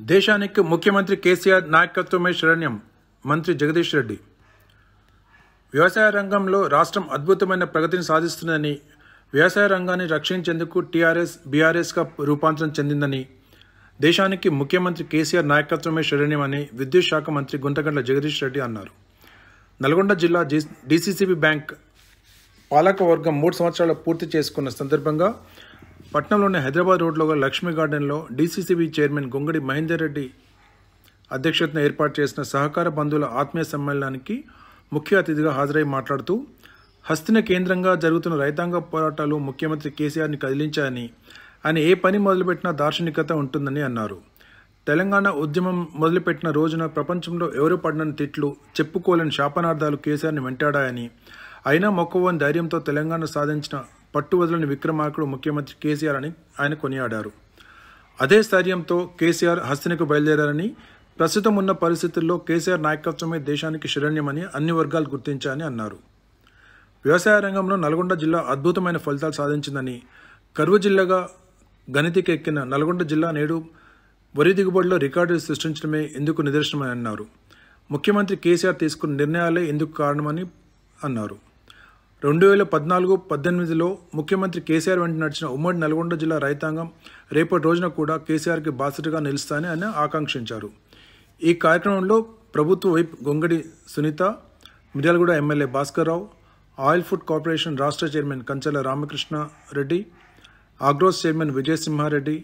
దేశానికి ముఖ్యమంత్రి కేసీఆర్ నాయకత్వమే శరణ్యం మంత్రి జగదీష్ రెడ్డి వ్యవసాయ రంగంలో రాష్ట్రం అద్భుతమైన ప్రగతిని సాధిస్తుందని వ్యవసాయ రంగాన్ని రక్షించేందుకు టీఆర్ఎస్ బీఆర్ఎస్గా రూపాంతరం చెందిందని దేశానికి ముఖ్యమంత్రి కేసీఆర్ నాయకత్వమే శరణ్యమని విద్యుత్ శాఖ మంత్రి గుంతగండ్ల జగదీష్ రెడ్డి అన్నారు నల్గొండ జిల్లా డీసీసీబీ బ్యాంక్ పాలకవర్గం మూడు సంవత్సరాలు పూర్తి చేసుకున్న సందర్భంగా పట్నంలోని హైదరాబాద్ రోడ్లో గల లక్ష్మీ గార్డెన్లో డీసీసీబీ చైర్మన్ గొంగడి మహేందర్ రెడ్డి అధ్యక్షతన ఏర్పాటు చేసిన సహకార బంధువుల ఆత్మీయ సమ్మేళనానికి ముఖ్య అతిథిగా హాజరై మాట్లాడుతూ హస్తిన కేంద్రంగా జరుగుతున్న రైతాంగ పోరాటాలు ముఖ్యమంత్రి కేసీఆర్ని కదిలించాయని ఆయన ఏ పని మొదలుపెట్టినా దార్శనికత ఉంటుందని అన్నారు తెలంగాణ ఉద్యమం మొదలుపెట్టిన రోజున ప్రపంచంలో ఎవరు పడిన తిట్లు చెప్పుకోలేని శాపనార్థాలు కేసీఆర్ని వెంటాడాయని అయినా మొక్కవని ధైర్యంతో తెలంగాణ సాధించిన పట్టువదలని విక్రమార్కుడు ముఖ్యమంత్రి కేసీఆర్ అని ఆయన కొనియాడారు అదే స్థైర్యంతో కేసీఆర్ హస్తినకు బయలుదేరారని ప్రస్తుతం ఉన్న పరిస్థితుల్లో కేసీఆర్ నాయకత్వమే దేశానికి శరణ్యమని అన్ని వర్గాలు గుర్తించాయని అన్నారు వ్యవసాయ రంగంలో నల్గొండ జిల్లా అద్భుతమైన ఫలితాలు సాధించిందని కరువు జిల్లాగా గణితికి ఎక్కిన నల్గొండ జిల్లా నేడు వరి దిగుబడిలో రికార్డు సృష్టించడమే ఎందుకు నిదర్శనమని అన్నారు ముఖ్యమంత్రి కేసీఆర్ తీసుకున్న నిర్ణయాలే ఎందుకు కారణమని అన్నారు రెండు వేల పద్నాలుగు పద్దెనిమిదిలో ముఖ్యమంత్రి కేసీఆర్ వెంట నడిచిన ఉమ్మడి నల్గొండ జిల్లా రైతాంగం రేపటి రోజున కూడా కేసీఆర్కి బాసటగా నిలుస్తాయని ఆయన ఆకాంక్షించారు ఈ కార్యక్రమంలో ప్రభుత్వ whip Gongadi Sunitha Miryalaguda MLA Bhaskar Rao oil food corporation రాష్ట్ర chairman Kanchela Ramakrishna Reddy Agros chairman Vijayasimhareddy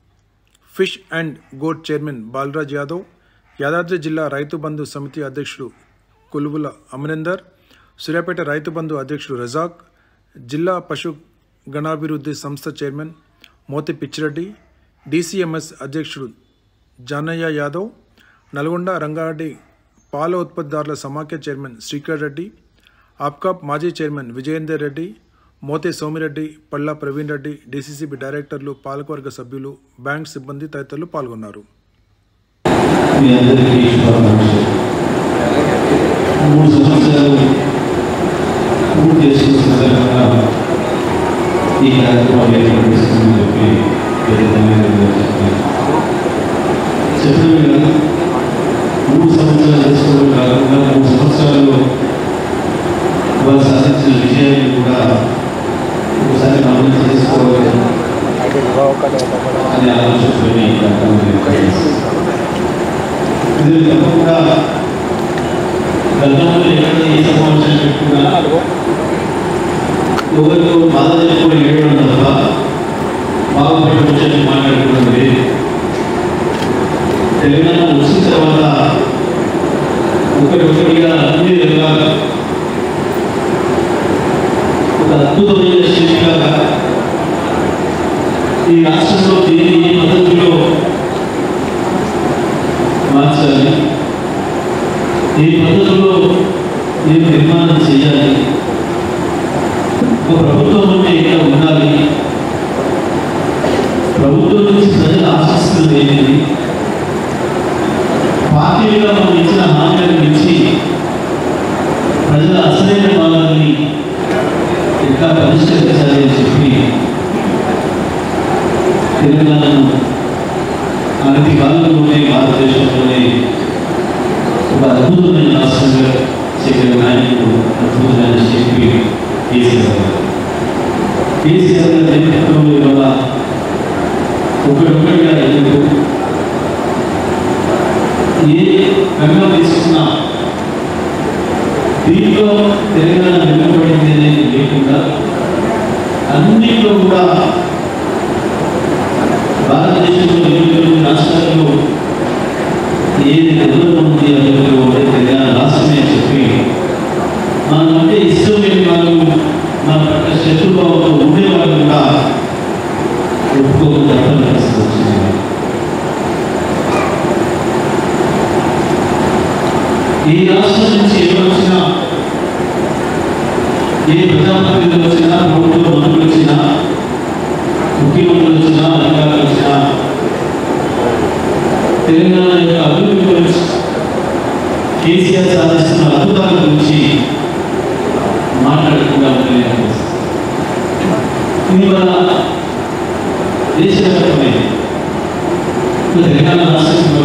fish and goat chairman Balaraj Yadav Yadadri జిల్లా రైతు బంధు సమితి అధ్యక్షుడు కొలువుల అమరేందర్ సూర్యాపేట రైతు బంధు అధ్యక్షుడు రజాక్ జిల్లా పశు గణాభివృద్ధి సంస్థ చైర్మన్ మోతి పిచ్చిరెడ్డి డీసీఎంఎస్ అధ్యక్షుడు జానయ్య యాదవ్ నల్గొండ రంగారెడ్డి పాల ఉత్పత్తిదారుల సమాఖ్య చైర్మన్ శ్రీకర్ రెడ్డి ఆప్కాప్ మాజీ చైర్మన్ విజయేందర్ రెడ్డి మోతే సోమిరెడ్డి పల్లా ప్రవీణ్ రెడ్డి డీసీసీబీ డైరెక్టర్లు పాలకవర్గ సభ్యులు బ్యాంక్ సిబ్బంది తదితరులు పాల్గొన్నారు మీ అందరికీ శుభాకాంక్షలు మూడు సంవత్సరాలు పూర్తి చేసుకున్న సందర్భంగా ఈ కార్యక్రమం ఏర్పడిస్తుందని చెప్పి పెద్ద ధన్యవాదాలు చెప్తున్నాను చెప్పిన కదా మూడు సంవత్సరాలు చేసుకోవడం కాకుండా మూడు సంవత్సరాల్లో వారు సాధించిన విజయాన్ని కూడా ఒకసారి గమనం చేసుకోవాలి అనే ఆలోచనతోనే ఈ కార్యక్రమం ఏర్పడింది ఇది తప్పకుండా గతంలో ఎక్కడ ఏ సమావేశం పెట్టుకున్నా ఎవరితో బాధ చెప్పుకొని ఏడవడం తప్ప బాగుపడే విషయాన్ని మాట్లాడుకోవడం లేదు తెలంగాణ వచ్చిన తర్వాత ఒకరికొకరిగా అన్ని రకాల ఒక అద్భుతమైన శిల్పిగా ఈ రాష్ట్రంలో దేని ఏ పద్ధతిలో మార్చాలి ఈ పద్ధతిలో నేను నిర్మాణం చేయాలి ఒక ప్రభుత్వం అంటే ఇక్కడ ఉండాలి ప్రభుత్వం నుంచి ప్రజలు ఆశిస్తున్నది ఏంటి పార్టీగా మనం ఇచ్చిన హామీలను మించి ప్రజల అసలైన భాగాన్ని ఎట్లా పరిష్కరించాలి అని చెప్పి తెలంగాణను అనతి కాలంలోనే భారతదేశంలోనే ఒక అద్భుతమైన రాష్ట్రంగా చేయగల నాయకుడు అద్భుతమైన శిల్పి కేసీఆర్ గారు కేసీఆర్ గారి నేతృత్వంలో ఇవాళ ఒకరొకరిగా ఎందుకు ఏ రంగం తీసుకున్నా దీంట్లో తెలంగాణ వెనుకబడింది అనేది లేకుండా అన్నింటిలో కూడా భారతదేశంలో ఇరవై తొమ్మిది రాష్ట్రాల్లో ఏది ఎదురుగా ఉంది అభివృద్ధి ఉంటే తెలంగాణ రాష్ట్రమే అని చెప్పి మనం అంటే ఇష్టం లేని వాళ్ళు మన పట్ల శత్రుభావంతో ఉండేవాళ్ళు కూడా ఒప్పుకోకుండా పరిస్థితి వచ్చింది ఈ రాష్ట్రం నుంచి ఎవరు వచ్చినా ఏ ప్రజాప్రతినిధులు వచ్చినా ప్రభుత్వ మంత్రులు వచ్చినా ముఖ్యమంత్రులు వచ్చినా అధికారులు వచ్చినా తెలంగాణ యొక్క అభివృద్ధి గురించి కేసీఆర్ సాధిస్తున్న అద్భుతాల గురించి మాట్లాడకుండా ఉండలేని పరిస్థితి. ఇది మన దేశవ్యాప్తమైనది తెలంగాణ రాష్ట్రం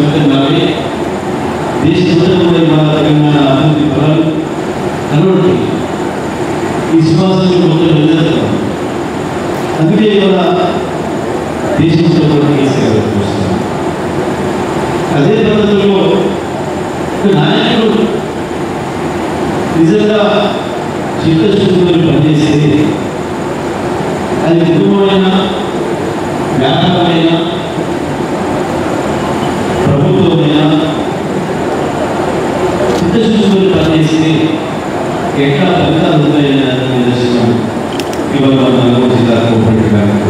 విశ్వాసం కొంచెం నిలబెడతాం అందుకే ఇవాళ దేశంలో కూడా కేసీఆర్ గారు చూస్తున్నాం అదే పద్ధతిలో ఒక నాయకుడు నిజంగా చిత్తశుద్ధితో పనిచేస్తే అది కుటుంబమైన వ్యాపారమైన ప్రభుత్వమైన చిత్తశుద్ధితో పనిచేస్తే ఎట్లా ఫలితాలు ఉంటాయని దానికి నిదర్శనం ఇవాళ మన నల్గొండ జిల్లా కోఆపరేటివ్ బ్యాంకు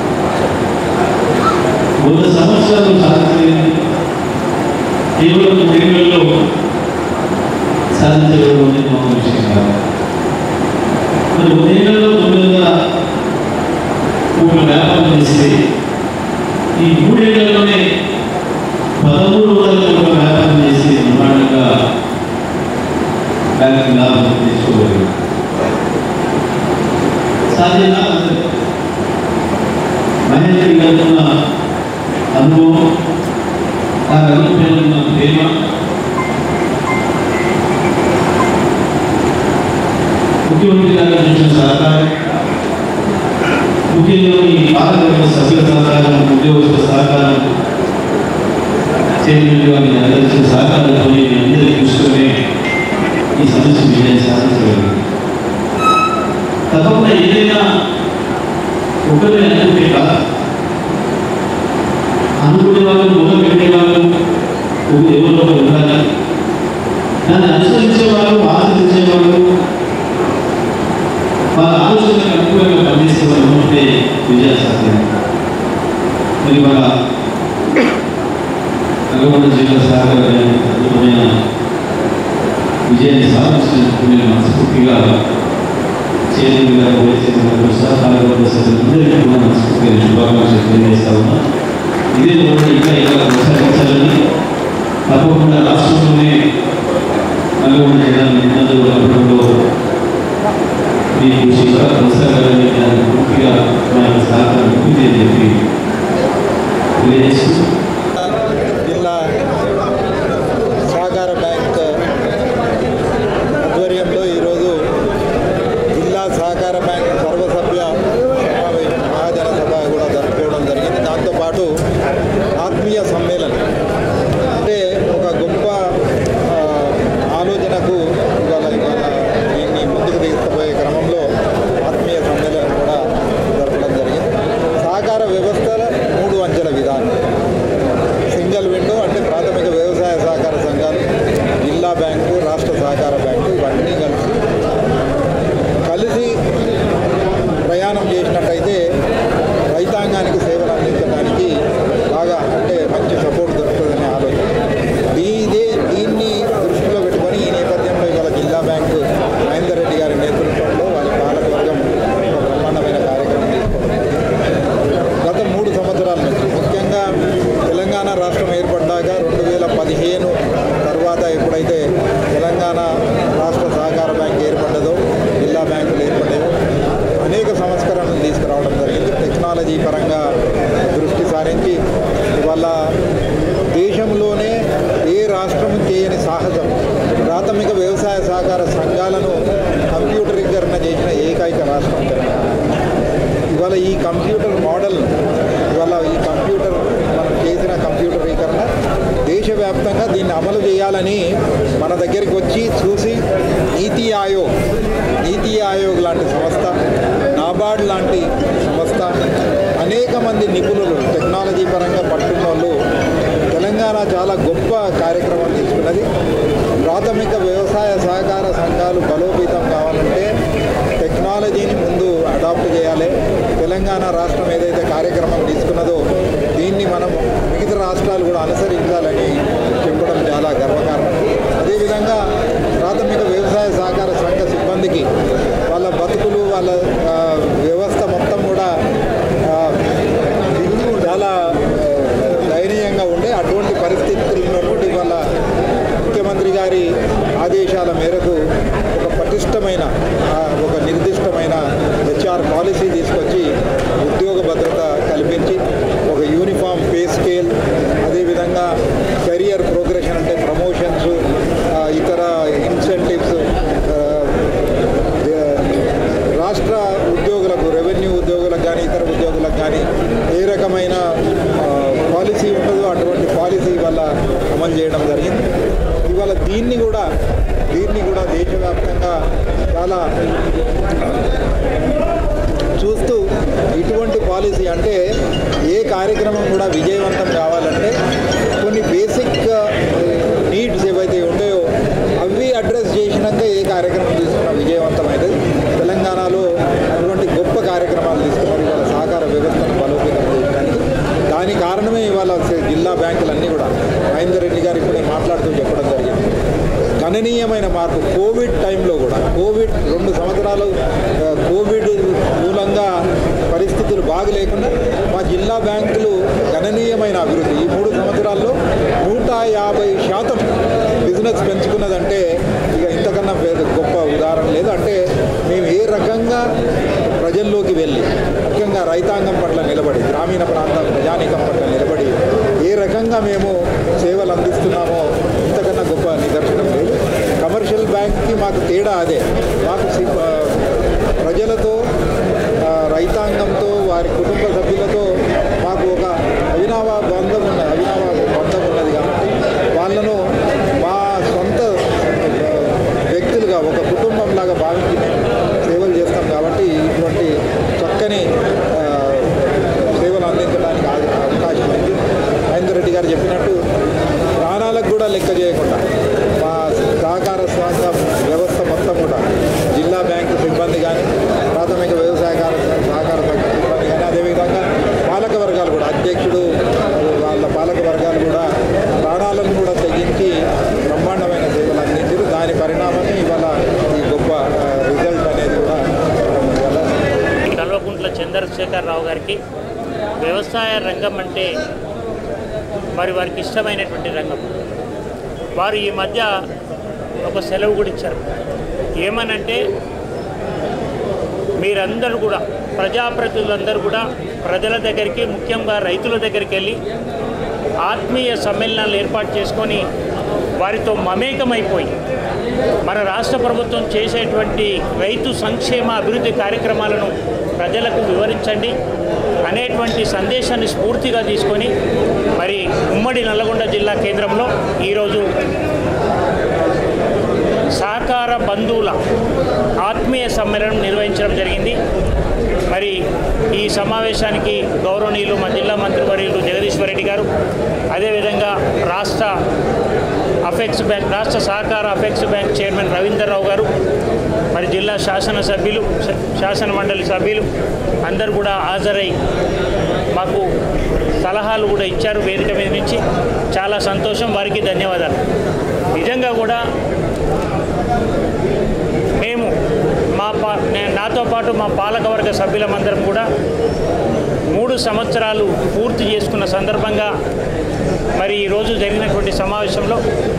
వంద సంవత్సరాలు సాధించలేదు కేవలం మూడేళ్లలో సాధించడం అనేది మామూలు విషయం కాదు మరి మూడేళ్లలో తొమ్మిదిగా ఒక వ్యాపారం చేస్తే ఈ మూడేళ్లలోనే పదమూడు వందల ఒక వ్యాపారం చేసి బ్రహ్మాండంగా బ్యాంకు లాభం తెచ్చుకోగలిగారు సాధ్యంగా మహేంద్ర గారికి ఉన్న అనుభవం ఆ రంగం పైన ఉన్న ప్రేమ ముఖ్యమంత్రి గారు చూసిన సహకారం ముఖ్యంగా ఈ పాలక సభ్యుల సహకారం ఉద్యోగస్తుల సహకారం చైర్మన్ గారిని అందరికీ సహకారంతో అందరికీ చూసుకునే ఈ సమస్య విజయం సాధించగలిగింది తప్పకుండా ఏదైనా ఒకరి అనుకుంటే కాదు అనుకునే వాళ్ళు మొదలు పెట్టే వాళ్ళు ఎవరిలో ఉండాలి దాన్ని అనుసరించే వాళ్ళు ఆచరించే వాళ్ళు వాళ్ళ ఆలోచనలకు అనుకూలంగా పనిచేసే వాళ్ళు ఉంటే విజయ సాధ్యం మరి మన నల్గొండ జిల్లా సహకార అద్భుతమైన విజయాన్ని సాధించినందుకు నేను మనస్ఫూర్తిగా చైర్మన్ గారు వైస్ చైర్మన్ గారు సహకార సభ్యులందరికీ కూడా మనస్ఫూర్తిగా శుభాకాంక్షలు తెలియజేస్తా ఉన్నా ఇదే విధంగా ఇంకా ఇలా కొనసాగించాలని తప్పకుండా రాష్ట్రంలోనే నల్గొండ జిల్లా నిన్నలు అభివృద్ధిలో మీ కృషి కూడా కొనసాగాలని దాన్ని పూర్తిగా మా యొక్క సహకారం ఉంటుంది అని చెప్పి తెలియజేస్తూ జిల్లా సహకార బ్యాంక్ ఆధ్వర్యంలో ఈరోజు జిల్లా సహకార బ్యాంక్ సర్వసభ్య సమావేశం మహాజన సభ కూడా జరుపుకోవడం జరిగింది దాంతోపాటు ఆత్మీయ సమ్మేళనం అంటే ఒక గొప్ప ఆ, ఆలోచనకు ఇవాళ ఇవాళ దీన్ని ముందుకు తీసుకుపోయే క్రమంలో ఆత్మీయ సమ్మేళనం కూడా జరపడం జరిగింది సహకార వ్యవస్థల మూడు అంచెల విధానం సింగిల్ విండో అంటే ప్రాథమిక వ్యవసాయ సహకార సంఘాలు జిల్లా బ్యాంకు రాష్ట్ర సహకార బ్యాంకు ఇవన్నీ కలిసి కలిసి ప్రయాణం చేసినట్టయితే రైతాంగానికి సేవలు అందించడానికి బాగా అంటే మంచి సపోర్ట్ దొరుకుతుందనే ఆలోచన దీదే దీన్ని దృష్టిలో పెట్టుకొని ఈ నేపథ్యంలో ఇవాళ జిల్లా బ్యాంకు మహేందర్ రెడ్డి గారి నేతృత్వంలో వారి పాలకవర్గం ఒక బ్రహ్మాండమైన కార్యక్రమం తీసుకోవడం గత మూడు సంవత్సరాల నుంచి ముఖ్యంగా తెలంగాణ రాష్ట్రం ఏర్పడ్డాక రెండు వేల పదిహేను తర్వాత ఎప్పుడైతే తెలంగాణ రాష్ట్ర సహకార బ్యాంక్ ఏర్పడ్డదో జిల్లా బ్యాంకులు ఏర్పడ్డాయో అనేక సంస్కరణలు తీసుకురావడం జరిగింది టెక్నాలజీ పరంగా దృష్టి సారించి ఇవాళ దేశంలోనే ఏ రాష్ట్రం చేయని సాహసం ప్రాథమిక వ్యవసాయ సహకార సంఘాలను కంప్యూటరీకరణ చేసిన ఏకైక రాష్ట్రం తెలంగాణ ఇవాళ ఈ కంప్యూటర్ మోడల్ ఇవాళ ఈ కంప్యూటర్ మనం చేసిన కంప్యూటరీకరణ దేశవ్యాప్తంగా దీన్ని అమలు చేయాలని మన దగ్గరికి వచ్చి చూసి నీతి ఆయోగ్ నీతి ఆయోగ్ లాంటి సంస్థ నాబార్డ్ లాంటి సంస్థ అనేక మంది నిపుణులు టెక్నాలజీ పరంగా పట్టున్న వాళ్ళు తెలంగాణ చాలా గొప్ప కార్యక్రమం తీసుకున్నది ప్రాథమిక వ్యవసాయ సహకార సంఘాలు బలోపేతం కావాలంటే టెక్నాలజీని ముందు అడాప్ట్ చేయాలి తెలంగాణ రాష్ట్రం ఏదైతే కార్యక్రమం తీసుకున్నదో దీన్ని మనం మిగతా రాష్ట్రాలు కూడా అనుసరించాలని చెప్పడం చాలా గర్వకారణం అదేవిధంగా ప్రాథమిక వ్యవసాయ సహకార సంఘ సిబ్బందికి వాళ్ళ బతుకులు వాళ్ళ ఆ, వ్యవస్థ మొత్తం కూడా ఆ, చాలా ఆ, దయనీయంగా ఉండే అటువంటి పరిస్థితుల్లో కూడా ఇవాళ ముఖ్యమంత్రి గారి ఆదేశాల మేరకు ఒక పటిష్టమైన ఆ, ఒక నిర్దిష్టమైన హెచ్ఆర్ పాలసీ తీసుకొచ్చి ఉద్యోగ భద్రత కల్పించి ఒక యూనిఫామ్ పే స్కేల్ అదేవిధంగా కెరియర్ ప్రోగ్రెషన్ అంటే ప్రమోషన్స్ ఇతర ఇన్సెంటివ్స్ రాష్ట్ర ఉద్యోగులకు రెవెన్యూ ఉద్యోగులకు కానీ ఇతర ఉద్యోగులకు కానీ ఏ రకమైన ఆ, పాలసీ ఉంటుందో అటువంటి పాలసీ వల్ల అమలు చేయడం జరిగింది ఇవాళ దీన్ని కూడా దీన్ని కూడా దేశవ్యాప్తంగా చాలా చూస్తూ ఇటువంటి పాలసీ అంటే ఏ కార్యక్రమం కూడా విజయవంతం కావాలంటే కొన్ని బేసిక్ నీడ్స్ ఏవైతే ఉంటాయో అవి అడ్రస్ చేసినాక ఏ కార్యక్రమం తీసుకున్నా విజయవంతమైనది తెలంగాణలో అటువంటి గొప్ప కార్యక్రమాలు తీసుకున్నారు ఇవాళ సహకార వ్యవస్థను బలోపేతం చేయడానికి దాని కారణమే ఇవాళ జిల్లా బ్యాంకులన్నీ కూడా మహేందర్ రెడ్డి గారు ఇప్పుడు మాట్లాడుతూ చెప్పడం జరిగింది గణనీయమైన మార్పు కోవిడ్ టైంలో కూడా కోవిడ్ రెండు సంవత్సరాలు ఆ, కోవిడ్ మూలంగా పరిస్థితులు బాగలేకుండా మా జిల్లా బ్యాంకులు గణనీయమైన అభివృద్ధి ఈ మూడు సంవత్సరాల్లో నూట యాభై శాతం బిజినెస్ పెంచుకున్నదంటే ఇక ఇంతకన్నా పెద్ద గొప్ప ఉదాహరణ లేదు అంటే మేము ఏ రకంగా ప్రజల్లోకి వెళ్ళి ముఖ్యంగా రైతాంగం పట్ల నిలబడి గ్రామీణ ప్రాంత ప్రజానీకం పట్ల నిలబడి ఏ రకంగా మేము సేవలు అందిస్తున్నామో ఇంతకన్నా గొప్ప నిదర్శనం లేదు కమర్షియల్ బ్యాంక్కి మాకు తేడా అదే మాకు సి- ఆ, ప్రజలతో ఆ, రైతాంగంతో వారి కుటుంబ సభ్యులతో మాకు ఒక అవినావ బంధం ఉన్నది అవినావ బంధం ఉన్నది కాబట్టి వాళ్ళను మా సొంత ఆ, వ్యక్తులుగా ఒక కుటుంబంలాగా భావించి మేము సేవలు చేస్తాం కాబట్టి ఇటువంటి చక్కని ఆ, సేవలు అందించడానికి ఆ- అవకాశం ఉంది మహేందర్ రెడ్డి గారు చెప్పినట్టు ప్రాణాలకు కూడా లెక్క చేయకుండా మా సహకార సంఘం వ్యవస్థ మొత్తం కూడా జిల్లా బ్యాంకు సిబ్బంది కానీ ప్రాథమిక వ్యవసాయకార సహకార సంఘ సిబ్బంది కానీ అదేవిధంగా పాలక వర్గాలు కూడా అధ్యక్షుడు వాళ్ళ పాలక వర్గాలు కూడా ప్రాణాలను కూడా తెగించి బ్రహ్మాండమైన సేవలు అందించారు దాని పరిణామమే ఇవాళ ఈ గొప్ప రిజల్ట్ అనేది కూడా ఇవాళ కల్వకుంట్ల చంద్రశేఖరరావు గారికి వ్యవసాయ రంగం అంటే మరి వారికి ఇష్టమైనటువంటి రంగం వారు ఈ మధ్య ఒక సెలవు కూడా ఇచ్చారు ఏమనంటే మీరందరూ కూడా ప్రజాప్రతినిధులందరూ కూడా ప్రజల దగ్గరికి ముఖ్యంగా రైతుల దగ్గరికి వెళ్ళి ఆత్మీయ సమ్మేళనాలు ఏర్పాటు చేసుకొని వారితో మమేకమైపోయి మన రాష్ట్ర ప్రభుత్వం చేసేటువంటి రైతు సంక్షేమ అభివృద్ధి కార్యక్రమాలను ప్రజలకు వివరించండి అనేటువంటి సందేశాన్ని స్ఫూర్తిగా తీసుకొని మరి ఉమ్మడి నల్లగొండ జిల్లా కేంద్రంలో ఈరోజు సహకార బంధువుల ఆత్మీయ సమ్మేళనం నిర్వహించడం జరిగింది మరి ఈ సమావేశానికి గౌరవనీయులు మా జిల్లా మంత్రివర్యులు జగదీశ్వర్ రెడ్డి గారు అదేవిధంగా రాష్ట్ర అఫెక్స్ బ్యాంక్ రాష్ట్ర సహకార అఫెక్స్ బ్యాంక్ చైర్మన్ రవీందర్రావు గారు మరి జిల్లా శాసనసభ్యులు శ- శాసన మండలి సభ్యులు అందరూ కూడా హాజరై మాకు సలహాలు కూడా ఇచ్చారు వేదిక మీద నుంచి చాలా సంతోషం వారికి ధన్యవాదాలు నిజంగా కూడా మేము మా పా నే- నాతో పాటు మా పాలకవర్గ సభ్యులమందరం కూడా మూడు సంవత్సరాలు పూర్తి చేసుకున్న సందర్భంగా మరి ఈరోజు జరిగినటువంటి సమావేశంలో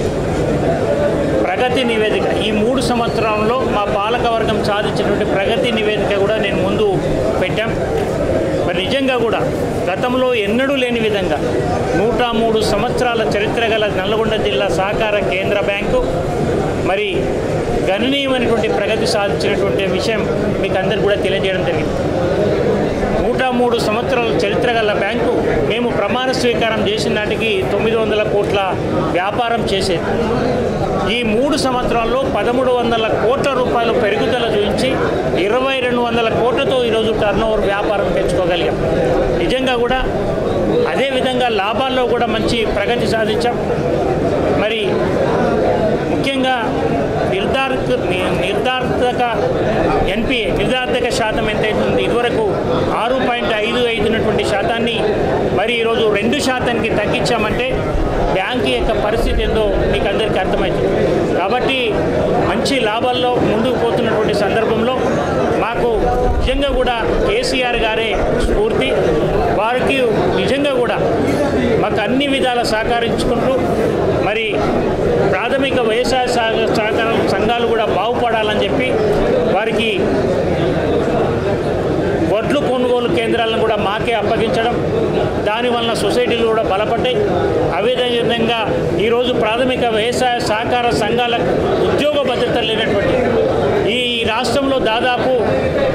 ప్రగతి నివేదిక ఈ మూడు సంవత్సరంలో మా పాలకవర్గం సాధించినటువంటి ప్రగతి నివేదిక కూడా నేను ముందు పెట్టాం మరి నిజంగా కూడా గతంలో ఎన్నడూ లేని విధంగా నూట మూడు సంవత్సరాల చరిత్ర గల నల్లగొండ జిల్లా సహకార కేంద్ర బ్యాంకు మరి గణనీయమైనటువంటి ప్రగతి సాధించినటువంటి విషయం మీకు అందరికీ కూడా తెలియజేయడం జరిగింది నూట మూడు సంవత్సరాల చరిత్ర గల బ్యాంకు మేము ప్రమాణ స్వీకారం చేసిన నాటికి తొమ్మిది వందల కోట్ల వ్యాపారం చేసేది ఈ మూడు సంవత్సరాల్లో పదమూడు వందల కోట్ల రూపాయలు పెరుగుదల చూపించి ఇరవై రెండు వందల కోట్లతో ఈరోజు టర్న్ ఓవర్ వ్యాపారం పెంచుకోగలిగాం నిజంగా కూడా అదేవిధంగా లాభాల్లో కూడా మంచి ప్రగతి సాధించాం మరి ముఖ్యంగా నిర్ధారక నిర్ధారక ఎన్పిఏ నిర్ధారక శాతం ఎంత అవుతుంది ఇదివరకు ఆరు పాయింట్ ఐదు ఐదున్నటువంటి శాతాన్ని మరి ఈరోజు రెండు శాతానికి తగ్గించామంటే బ్యాంక్ యొక్క పరిస్థితి ఏందో మీకు అందరికీ అర్థమవుతుంది కాబట్టి మంచి లాభాల్లో ముందుకు పోతున్నటువంటి సందర్భంలో మాకు నిజంగా కూడా కేసీఆర్ గారే స్ఫూర్తి వారికి నిజంగా కూడా మాకు అన్ని విధాల సహకరించుకుంటూ మరి ప్రాథమిక వ్యవసాయ సహ- సహకార సంఘాలు కూడా బాగుపడాలని చెప్పి వారికి వడ్లు కొనుగోలు కేంద్రాలను కూడా మాకే అప్పగించడం దానివలన సొసైటీలు కూడా బలపడ్డాయి అదేవిధంగా ఈరోజు ప్రాథమిక వ్యవసాయ సహకార సంఘాలకు ఉద్యోగ భద్రత లేనటువంటి ఈ రాష్ట్రంలో దాదాపు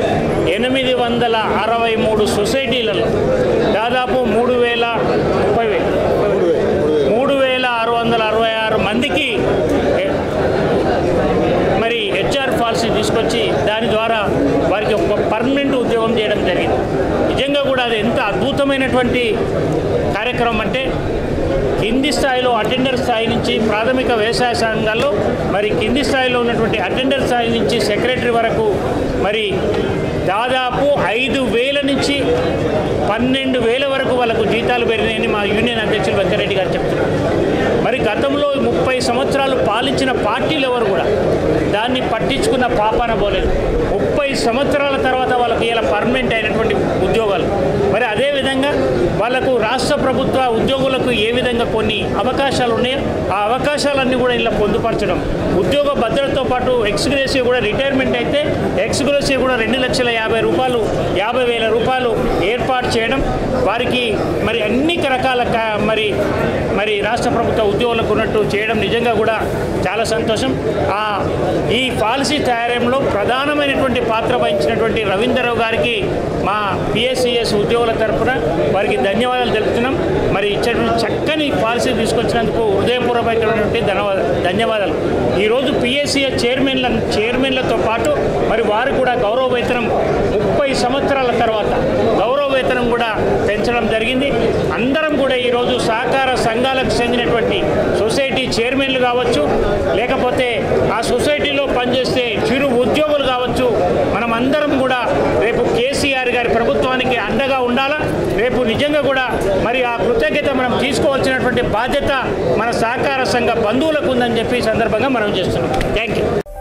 ఎనిమిది వందల అరవై మూడు సొసైటీలలో దాదాపు మూడు వేల ముప్పై వేలు మూడు వేలు మూడు వేలు మూడు వేల ఆరు వందల అరవై ఆరు మందికి ఎ- మరి హెచ్ఆర్ పాలసీ తీసుకొచ్చి దాని ద్వారా వారికి ఒక పర్మనెంట్ ఉద్యోగం చేయడం జరిగింది నిజంగా కూడా అది ఎంత అద్భుతమైనటువంటి కార్యక్రమం అంటే కింది స్థాయిలో అటెండర్ స్థాయి నుంచి ప్రాథమిక వ్యవసాయ సంఘాల్లో మరి కింది స్థాయిలో ఉన్నటువంటి అటెండర్ స్థాయి నుంచి సెక్రటరీ వరకు మరి దాదాపు ఐదు వేల నుంచి పన్నెండు వేల వరకు వాళ్ళకు జీతాలు పెరిగినాయని మా యూనియన్ అధ్యక్షులు వెంకరెడ్డి గారు చెప్తున్నారు మరి గతంలో ముప్పై సంవత్సరాలు పాలించిన పార్టీలు ఎవరు కూడా దాన్ని పట్టించుకున్న పాపాన పోలేదు ముప్పై సంవత్సరాల తర్వాత వాళ్ళకి ఇలా పర్మనెంట్ అయినటువంటి ఉద్యోగాలు మరి అదేవిధంగా వాళ్ళకు రాష్ట్ర ప్రభుత్వ ఉద్యోగులకు ఏ విధంగా కొన్ని అవకాశాలు ఉన్నాయో ఆ అవకాశాలన్నీ కూడా ఇలా పొందుపరచడం ఉద్యోగ భద్రతతో పాటు ఎక్స్గ్రేసివ్ కూడా రిటైర్మెంట్ అయితే ఎక్స్గ్రేసివ్ కూడా రెండు లక్షల యాభై రూపాయలు యాభై వేల రూపాయలు ఏర్పాటు చేయడం వారికి మరి అన్ని రకాల క- మరి మరి రాష్ట్ర ప్రభుత్వ ఉద్యోగులకు ఉన్నట్టు చేయడం నిజంగా కూడా చాలా సంతోషం ఆ ఈ పాలసీ తయారీలో ప్రధానమైనటువంటి పాత్ర వహించినటువంటి రవీంద్రరావు గారికి మా పిఎస్సిఎస్ ఉద్యోగుల తరపున వారికి ధన్యవాదాలు తెలుపుతున్నాం మరి ఇచ్చినటువంటి చక్కని పాలసీ తీసుకొచ్చినందుకు హృదయపూర్వకమైనటువంటి ధన్యవాద ధన్యవాదాలు ఈరోజు పిఎస్సిఎస్ చైర్మన్ల చైర్మన్లతో పాటు మరి వారు కూడా గౌరవ వేతనం ముప్పై సంవత్సరాల తర్వాత గౌరవ వేతనం కూడా పెంచడం జరిగింది అందరం కూడా ఈరోజు సహకార సంఘాలకు చెందినటువంటి సొసైటీ చైర్మన్లు కావచ్చు లేకపోతే ఆ సొసైటీలో పనిచేసే చిరు ఉద్యోగులు కావచ్చు మనం అందరం కూడా రేపు కేసీఆర్ గారి ప్రభుత్వానికి అండగా ఉండాలా రేపు నిజంగా కూడా మరి ఆ కృతజ్ఞత మనం తీసుకోవాల్సినటువంటి బాధ్యత మన సహకార సంఘ బంధువులకు ఉందని చెప్పి ఈ సందర్భంగా మనం చేస్తున్నాం థ్యాంక్ యూ